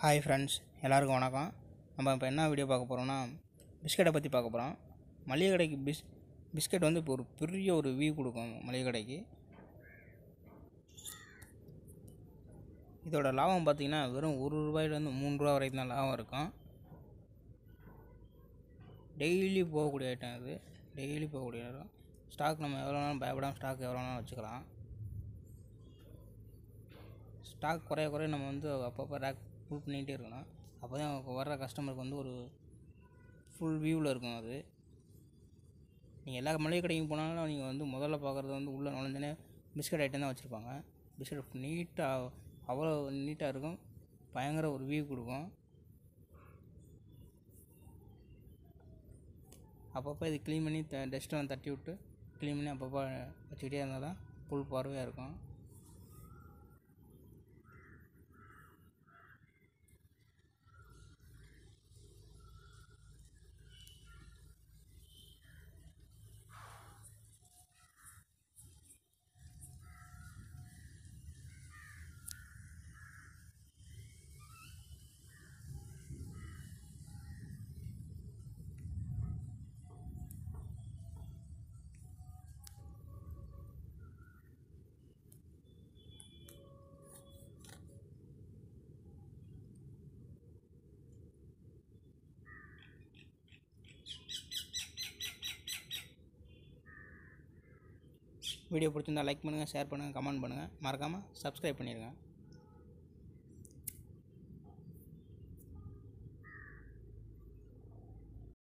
hi friends எல்லாருக்கும் வணக்கம் நம்ம இப்போ என்ன வீடியோ பார்க்க போகிறோம்னா பிஸ்கட்டை பற்றி பார்க்க போகிறோம் மளிகை கடைக்கு பிஸ் பிஸ்கட் வந்து இப்போ ஒரு பெரிய ஒரு வியூ கொடுக்கும் மளிகை கடைக்கு இதோட லாபம் பார்த்தீங்கன்னா வெறும் ஒரு ரூபாயிலேருந்து மூணு ரூபா வரைக்கும் தான் லாபம் இருக்கும் டெய்லி போகக்கூடிய ஐட்டம் இது டெய்லி போகக்கூடிய ஐட்டம் ஸ்டாக் நம்ம எவ்வளோ நாளும் பயப்படாமல் ஸ்டாக் எவ்வளோ நாளும் வச்சுக்கலாம் ஸ்டாக் குறைய குறைய நம்ம வந்து அப்பப்போ ரேக் ஃபுல் பண்ணிகிட்டே இருக்கணும் அப்போ தான் வர்ற கஸ்டமருக்கு வந்து ஒரு ஃபுல் வியூவில் இருக்கும் அது நீங்கள் எல்லா மளிகை கடைக்கும் போனாலும் நீங்கள் வந்து முதல்ல பார்க்குறது வந்து உள்ளே நுழைஞ்சோன்னே பிஸ்கட் ஐட்டம் தான் வச்சுருப்பாங்க பிஸ்கட் நீட்டாக அவ்வளோ நீட்டாக இருக்கும் பயங்கர ஒரு வியூ கொடுக்கும் அப்பப்போ இது க்ளீன் பண்ணி த டஸ்ட்டெல்லாம் தட்டி விட்டு க்ளீன் பண்ணி அப்பப்போ வச்சுக்கிட்டே இருந்தால் தான் ஃபுல் பார்வையாக இருக்கும் வீடியோ பிடிச்சிருந்தா லைக் பண்ணுங்கள் ஷேர் பண்ணுங்கள் கமெண்ட் பண்ணுங்கள் மறக்காமல் சப்ஸ்கிரைப் பண்ணிடுங்க